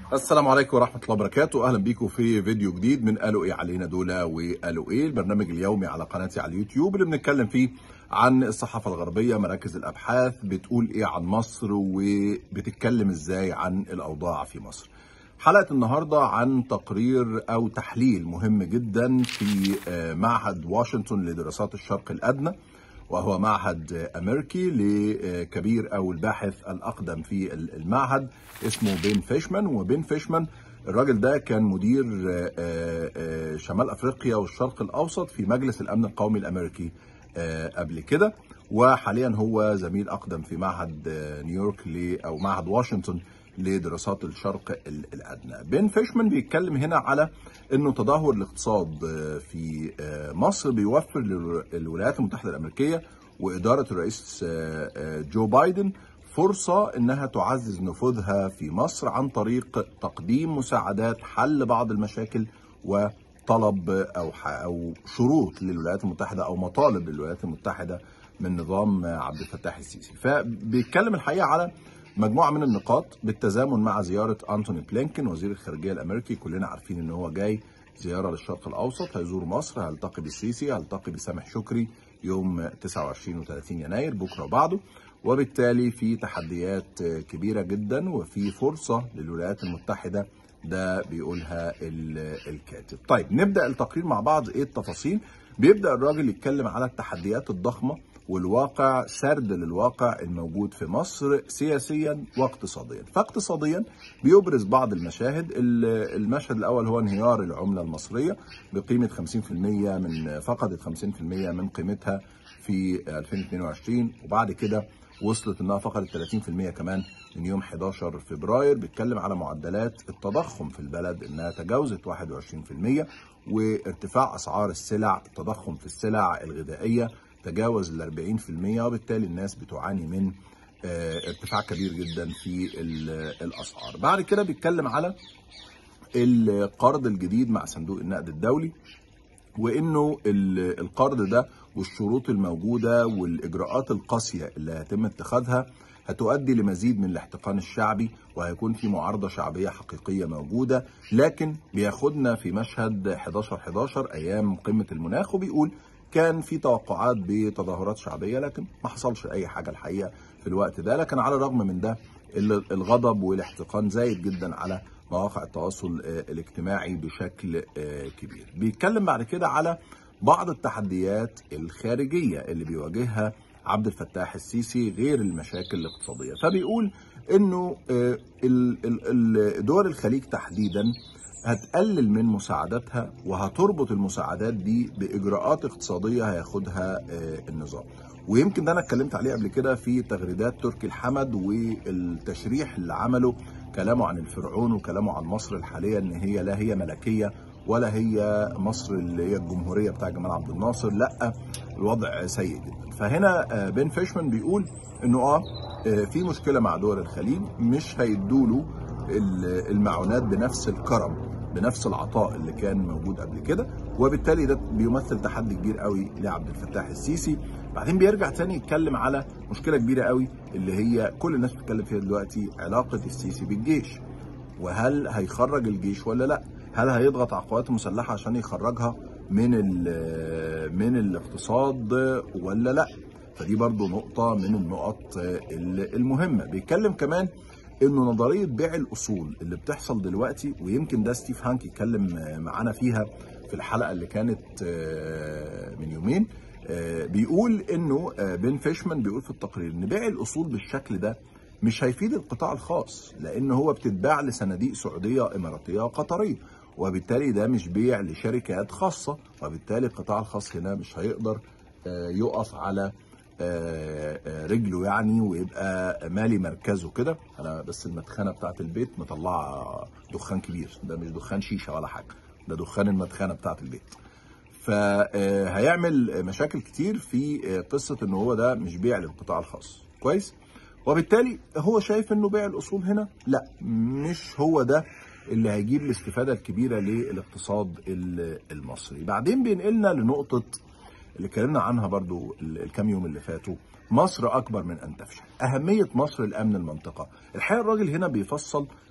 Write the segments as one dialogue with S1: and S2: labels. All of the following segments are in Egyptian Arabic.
S1: السلام عليكم ورحمة الله وبركاته أهلا بيكم في فيديو جديد من قالوا إيه علينا دولة وقالوا إيه البرنامج اليومي على قناتي على اليوتيوب اللي بنتكلم فيه عن الصحافة الغربية مراكز الأبحاث بتقول إيه عن مصر وبتتكلم إزاي عن الأوضاع في مصر حلقة النهاردة عن تقرير أو تحليل مهم جدا في معهد واشنطن لدراسات الشرق الأدنى وهو معهد امريكي لكبير او الباحث الاقدم في المعهد اسمه بين فيشمان وبين فيشمان الراجل ده كان مدير شمال افريقيا والشرق الاوسط في مجلس الامن القومي الامريكي قبل كده وحاليا هو زميل اقدم في معهد نيويورك او معهد واشنطن لدراسات الشرق الادنى. بين فيشمان بيتكلم هنا على انه تدهور الاقتصاد في مصر بيوفر للولايات المتحده الامريكيه واداره الرئيس جو بايدن فرصه انها تعزز نفوذها في مصر عن طريق تقديم مساعدات حل بعض المشاكل وطلب او او شروط للولايات المتحده او مطالب للولايات المتحده من نظام عبد الفتاح السيسي. فبيتكلم الحقيقه على مجموعه من النقاط بالتزامن مع زياره انتوني بلينكن وزير الخارجيه الامريكي كلنا عارفين ان هو جاي زياره للشرق الاوسط هيزور مصر هيلتقي بالسيسي هيلتقي بسامح شكري يوم 29 و30 يناير بكره وبعده وبالتالي في تحديات كبيره جدا وفي فرصه للولايات المتحده ده بيقولها الكاتب. طيب نبدا التقرير مع بعض ايه التفاصيل؟ بيبدا الراجل يتكلم على التحديات الضخمه والواقع سرد للواقع الموجود في مصر سياسيا واقتصاديا فاقتصاديا بيبرز بعض المشاهد المشهد الاول هو انهيار العمله المصريه بقيمه 50% من فقدت 50% من قيمتها في 2022 وبعد كده وصلت انها فقدت 30% كمان من يوم 11 فبراير بيتكلم على معدلات التضخم في البلد انها تجاوزت 21% وارتفاع اسعار السلع التضخم في السلع الغذائيه تجاوز ال 40% وبالتالي الناس بتعاني من ارتفاع كبير جدا في الاسعار. بعد كده بيتكلم على القرض الجديد مع صندوق النقد الدولي وانه القرض ده والشروط الموجوده والاجراءات القاسيه اللي هيتم اتخاذها هتؤدي لمزيد من الاحتقان الشعبي وهيكون في معارضه شعبيه حقيقيه موجوده لكن بياخدنا في مشهد 11 11 ايام قمه المناخ وبيقول كان في توقعات بتظاهرات شعبيه لكن ما حصلش اي حاجه الحقيقه في الوقت ده لكن على الرغم من ده الغضب والاحتقان زايد جدا على مواقع التواصل الاجتماعي بشكل كبير بيتكلم بعد كده على بعض التحديات الخارجيه اللي بيواجهها عبد الفتاح السيسي غير المشاكل الاقتصاديه فبيقول انه دول الخليج تحديدا هتقلل من مساعداتها وهتربط المساعدات دي باجراءات اقتصاديه هياخدها النظام ويمكن ده انا اتكلمت عليه قبل كده في تغريدات تركي الحمد والتشريح اللي عمله كلامه عن الفرعون وكلامه عن مصر الحاليه ان هي لا هي ملكيه ولا هي مصر اللي هي الجمهوريه بتاع جمال عبد الناصر لا الوضع سيء جدا فهنا بين فيشمان بيقول انه اه في مشكله مع دول الخليج مش هيدوا المعونات بنفس الكرم بنفس العطاء اللي كان موجود قبل كده وبالتالي ده بيمثل تحدي كبير قوي لعبد الفتاح السيسي بعدين بيرجع تاني يتكلم على مشكله كبيره قوي اللي هي كل الناس بتتكلم فيها دلوقتي علاقه السيسي بالجيش وهل هيخرج الجيش ولا لا هل هيضغط على القوات المسلحه عشان يخرجها من من الاقتصاد ولا لا فدي برضو نقطه من النقط المهمه بيتكلم كمان انه نظريه بيع الاصول اللي بتحصل دلوقتي ويمكن ده ستيف هانك يتكلم معانا فيها في الحلقه اللي كانت من يومين بيقول انه بين فيشمان بيقول في التقرير ان بيع الاصول بالشكل ده مش هيفيد القطاع الخاص لان هو بتتباع لصناديق سعوديه اماراتيه وقطريه وبالتالي ده مش بيع لشركات خاصه وبالتالي القطاع الخاص هنا مش هيقدر يقف على رجله يعني ويبقى مالي مركزه كده انا بس المدخنه بتاعت البيت مطلعه دخان كبير ده مش دخان شيشه ولا حاجه ده دخان المدخنه بتاعت البيت فهيعمل مشاكل كتير في قصه ان هو ده مش بيع للقطاع الخاص كويس وبالتالي هو شايف انه بيع الاصول هنا لا مش هو ده اللي هيجيب الاستفاده الكبيره للاقتصاد المصري بعدين بينقلنا لنقطه اللي اتكلمنا عنها برضو الكام يوم اللي فاتوا مصر اكبر من ان تفشل اهميه مصر لامن المنطقه الحقيقه الراجل هنا بيفصل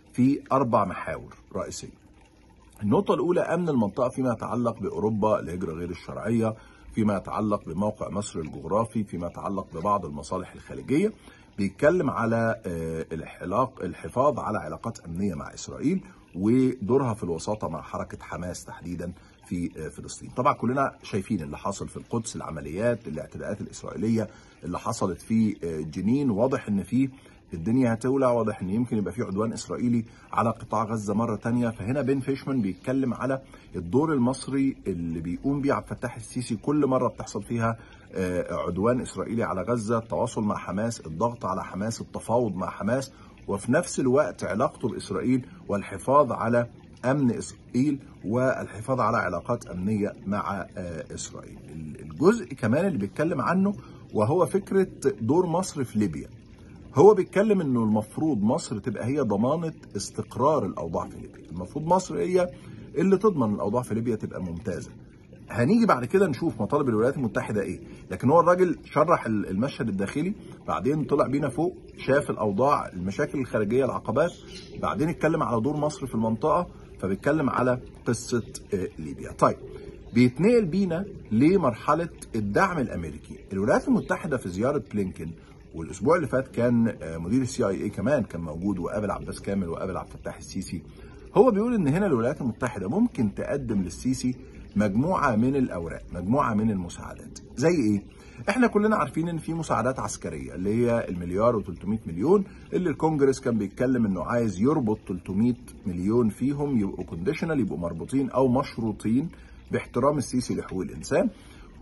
S1: في اربع محاور رئيسيه. النقطة الأولى أمن المنطقة فيما يتعلق بأوروبا الهجرة غير الشرعية فيما يتعلق بموقع مصر الجغرافي فيما يتعلق ببعض المصالح الخارجية بيتكلم على الحلاق الحفاظ على علاقات أمنية مع إسرائيل ودورها في الوساطة مع حركة حماس تحديدا في فلسطين طبعا كلنا شايفين اللي حصل في القدس العمليات الاعتداءات الإسرائيلية اللي حصلت في جنين واضح ان في الدنيا هتولع واضح ان يمكن يبقى في عدوان اسرائيلي على قطاع غزه مره تانية فهنا بين فيشمان بيتكلم على الدور المصري اللي بيقوم بيه عبد الفتاح السيسي كل مره بتحصل فيها عدوان اسرائيلي على غزه التواصل مع حماس الضغط على حماس التفاوض مع حماس وفي نفس الوقت علاقته باسرائيل والحفاظ على امن اسرائيل والحفاظ على علاقات امنيه مع اسرائيل الجزء كمان اللي بيتكلم عنه وهو فكره دور مصر في ليبيا هو بيتكلم انه المفروض مصر تبقى هي ضمانه استقرار الاوضاع في ليبيا المفروض مصر هي اللي تضمن الاوضاع في ليبيا تبقى ممتازه هنيجي بعد كده نشوف مطالب الولايات المتحده ايه لكن هو الراجل شرح المشهد الداخلي بعدين طلع بينا فوق شاف الاوضاع المشاكل الخارجيه العقبات بعدين اتكلم على دور مصر في المنطقه فبيتكلم على قصه ليبيا طيب بيتنقل بينا لمرحله الدعم الامريكي الولايات المتحده في زياره بلينكن والاسبوع اللي فات كان مدير السي اي اي كمان كان موجود وقابل عباس كامل وقابل عبد الفتاح السيسي هو بيقول ان هنا الولايات المتحده ممكن تقدم للسيسي مجموعه من الاوراق مجموعه من المساعدات زي ايه احنا كلنا عارفين ان في مساعدات عسكريه اللي هي المليار و300 مليون اللي الكونجرس كان بيتكلم انه عايز يربط 300 مليون فيهم يبقوا كونديشنال يبقوا مربوطين او مشروطين باحترام السيسي لحقوق الانسان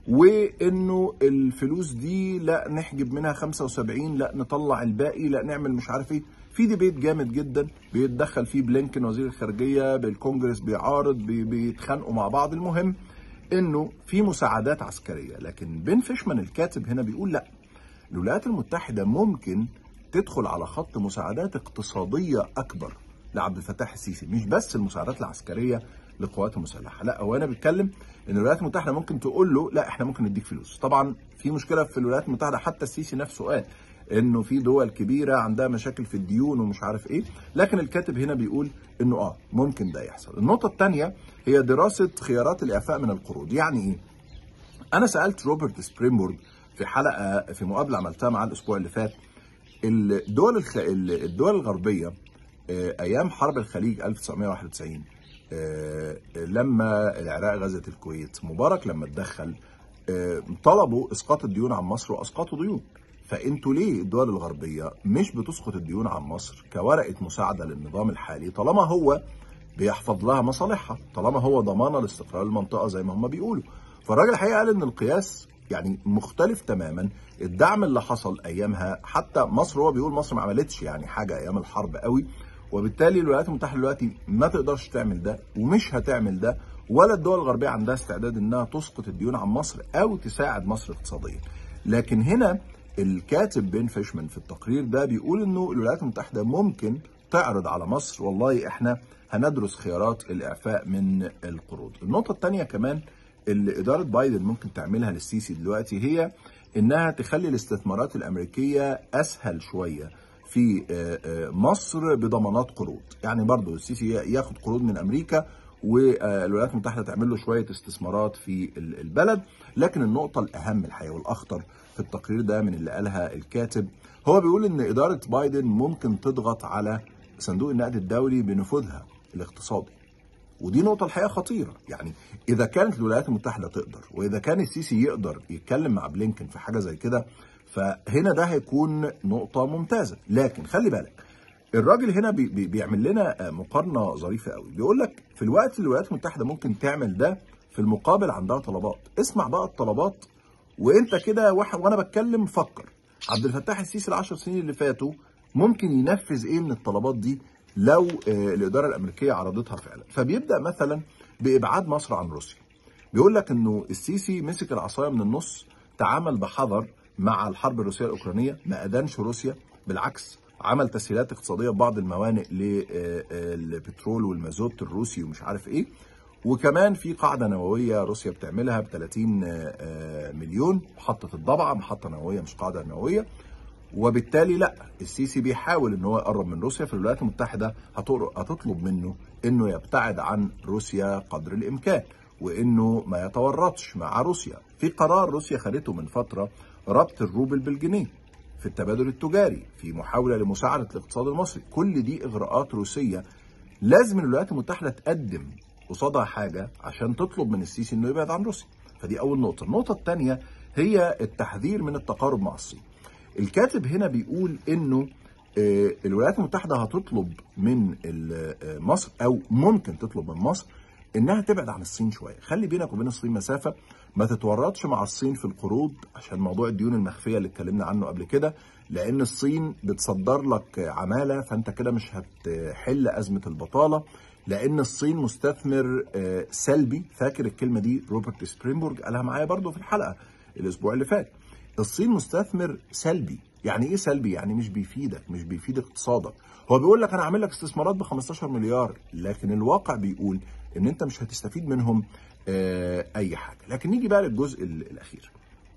S1: وانه الفلوس دي لا نحجب منها 75 لا نطلع الباقي لا نعمل مش عارف ايه في ديبيت جامد جدا بيتدخل فيه بلينكن وزير الخارجيه بالكونجرس بيعارض بي بيتخانقوا مع بعض المهم انه في مساعدات عسكريه لكن بن فيشمان الكاتب هنا بيقول لا الولايات المتحده ممكن تدخل على خط مساعدات اقتصاديه اكبر لعبد الفتاح السيسي مش بس المساعدات العسكريه للقوات المسلحه لا هو انا بيتكلم ان الولايات المتحده ممكن تقول له لا احنا ممكن نديك فلوس طبعا في مشكله في الولايات المتحده حتى السيسي نفسه قال انه في دول كبيره عندها مشاكل في الديون ومش عارف ايه لكن الكاتب هنا بيقول انه اه ممكن ده يحصل النقطه الثانيه هي دراسه خيارات الاعفاء من القروض يعني ايه انا سالت روبرت سبريمبورغ في حلقه في مقابله عملتها معاه الاسبوع اللي فات الدول الخ... الدول الغربيه ايام حرب الخليج 1991 لما العراق غزت الكويت مبارك لما اتدخل طلبوا اسقاط الديون عن مصر واسقطوا ديون فانتوا ليه الدول الغربيه مش بتسقط الديون عن مصر كورقه مساعده للنظام الحالي طالما هو بيحفظ لها مصالحها طالما هو ضمانه لاستقرار المنطقه زي ما هم بيقولوا فالراجل الحقيقه قال ان القياس يعني مختلف تماما الدعم اللي حصل ايامها حتى مصر هو بيقول مصر ما عملتش يعني حاجه ايام الحرب قوي وبالتالي الولايات المتحده دلوقتي ما تقدرش تعمل ده ومش هتعمل ده ولا الدول الغربيه عندها استعداد انها تسقط الديون عن مصر او تساعد مصر اقتصاديا لكن هنا الكاتب بين فيشمان في التقرير ده بيقول انه الولايات المتحده ممكن تعرض على مصر والله احنا هندرس خيارات الاعفاء من القروض. النقطه الثانيه كمان اللي اداره بايدن ممكن تعملها للسيسي دلوقتي هي انها تخلي الاستثمارات الامريكيه اسهل شويه في مصر بضمانات قروض، يعني برضو السيسي ياخد قروض من امريكا والولايات المتحده تعمل له شويه استثمارات في البلد، لكن النقطه الاهم الحقيقه والاخطر في التقرير ده من اللي قالها الكاتب هو بيقول ان اداره بايدن ممكن تضغط على صندوق النقد الدولي بنفوذها الاقتصادي ودي نقطة الحقيقة خطيرة يعني إذا كانت الولايات المتحدة تقدر وإذا كان السيسي يقدر يتكلم مع بلينكن في حاجة زي كده فهنا ده هيكون نقطة ممتازة لكن خلي بالك الراجل هنا بي بي بيعمل لنا مقارنة ظريفة قوي بيقول لك في الوقت اللي الولايات المتحدة ممكن تعمل ده في المقابل عندها طلبات اسمع بقى الطلبات وانت كده واحد وانا بتكلم فكر عبد الفتاح السيسي العشر سنين اللي فاتوا ممكن ينفذ ايه من الطلبات دي لو الاداره الامريكيه عرضتها فعلا فبيبدا مثلا بابعاد مصر عن روسيا بيقول لك انه السيسي مسك العصايه من النص تعامل بحذر مع الحرب الروسيه الاوكرانيه ما ادانش روسيا بالعكس عمل تسهيلات اقتصاديه ببعض الموانئ للبترول والمازوت الروسي ومش عارف ايه وكمان في قاعده نوويه روسيا بتعملها ب 30 مليون محطه الضبعه محطه نوويه مش قاعده نوويه وبالتالي لا السيسي بيحاول ان هو يقرب من روسيا فالولايات المتحده هتطلب منه انه يبتعد عن روسيا قدر الامكان وانه ما يتورطش مع روسيا في قرار روسيا خدته من فتره ربط الروبل بالجنيه في التبادل التجاري في محاوله لمساعده الاقتصاد المصري كل دي اغراءات روسيه لازم الولايات المتحده تقدم قصادها حاجه عشان تطلب من السيسي انه يبعد عن روسيا فدي اول نقطه النقطه الثانيه هي التحذير من التقارب مع الصين الكاتب هنا بيقول انه الولايات المتحده هتطلب من مصر او ممكن تطلب من مصر انها تبعد عن الصين شويه خلي بينك وبين الصين مسافه ما تتورطش مع الصين في القروض عشان موضوع الديون المخفيه اللي اتكلمنا عنه قبل كده لان الصين بتصدر لك عماله فانت كده مش هتحل ازمه البطاله لان الصين مستثمر سلبي فاكر الكلمه دي روبرت سبرينبورج قالها معايا برضو في الحلقه الاسبوع اللي فات الصين مستثمر سلبي يعني ايه سلبي يعني مش بيفيدك مش بيفيد اقتصادك هو بيقول لك انا هعمل لك استثمارات ب 15 مليار لكن الواقع بيقول ان انت مش هتستفيد منهم اي حاجه لكن نيجي بقى للجزء الاخير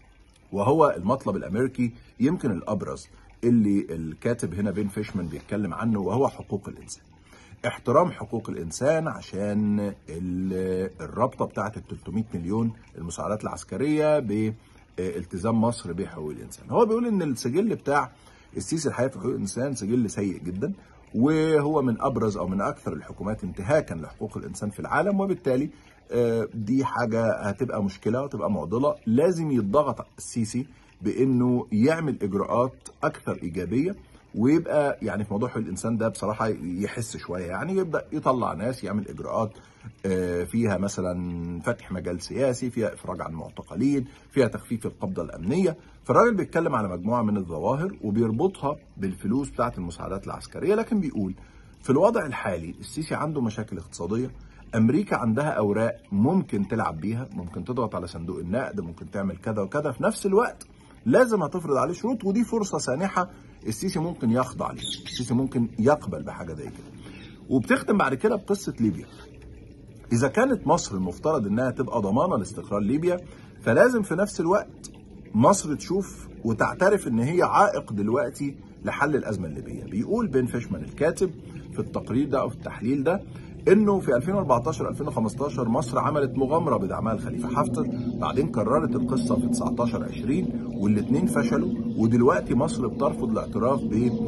S1: وهو المطلب الامريكي يمكن الابرز اللي الكاتب هنا بين فيشمان بيتكلم عنه وهو حقوق الانسان احترام حقوق الانسان عشان الرابطه بتاعه ال 300 مليون المساعدات العسكريه بالتزام مصر بحقوق الانسان هو بيقول ان السجل بتاع السيسي الحقيقه في حقوق الانسان سجل سيء جدا وهو من ابرز او من اكثر الحكومات انتهاكا لحقوق الانسان في العالم وبالتالي دي حاجه هتبقى مشكله وتبقى معضله لازم يتضغط السيسي بانه يعمل اجراءات اكثر ايجابيه ويبقى يعني في موضوع حقوق الانسان ده بصراحه يحس شويه يعني يبدا يطلع ناس يعمل اجراءات فيها مثلا فتح مجال سياسي فيها افراج عن معتقلين فيها تخفيف القبضه الامنيه فالراجل بيتكلم على مجموعه من الظواهر وبيربطها بالفلوس بتاعه المساعدات العسكريه لكن بيقول في الوضع الحالي السيسي عنده مشاكل اقتصاديه امريكا عندها اوراق ممكن تلعب بيها ممكن تضغط على صندوق النقد ممكن تعمل كذا وكذا في نفس الوقت لازم هتفرض عليه شروط ودي فرصه سانحه السيسي ممكن يخضع ليها السيسي ممكن يقبل بحاجه زي كده وبتختم بعد كده بقصه ليبيا اذا كانت مصر المفترض انها تبقى ضمانه لاستقرار ليبيا فلازم في نفس الوقت مصر تشوف وتعترف ان هي عائق دلوقتي لحل الازمه الليبيه بيقول بين فيشمان الكاتب في التقرير ده او في التحليل ده انه في 2014 2015 مصر عملت مغامره بدعمها الخليفه حفتر بعدين كررت القصه في 19 20 والاثنين فشلوا ودلوقتي مصر بترفض الاعتراف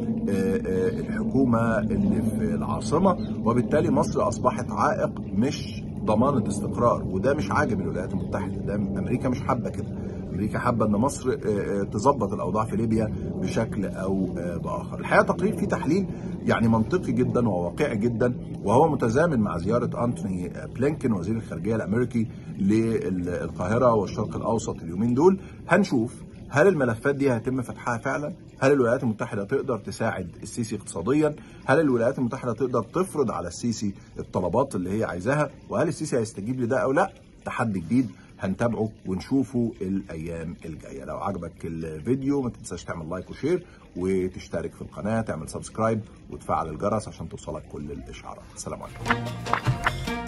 S1: بالحكومه اللي في العاصمه وبالتالي مصر اصبحت عائق مش ضمانه استقرار وده مش عاجب الولايات المتحده ده امريكا مش حابه كده امريكا حابه ان مصر تظبط الاوضاع في ليبيا بشكل او باخر الحقيقه تقرير فيه تحليل يعني منطقي جدا وواقعي جدا وهو متزامن مع زياره انتوني بلينكن وزير الخارجيه الامريكي للقاهره والشرق الاوسط اليومين دول هنشوف هل الملفات دي هيتم فتحها فعلا؟ هل الولايات المتحدة تقدر تساعد السيسي اقتصاديا؟ هل الولايات المتحدة تقدر تفرض على السيسي الطلبات اللي هي عايزاها؟ وهل السيسي هيستجيب لده أو لا؟ تحدي جديد هنتابعه ونشوفه الايام الجايه لو عجبك الفيديو ما تنساش تعمل لايك وشير وتشترك في القناه تعمل سبسكرايب وتفعل الجرس عشان توصلك كل الاشعارات السلام عليكم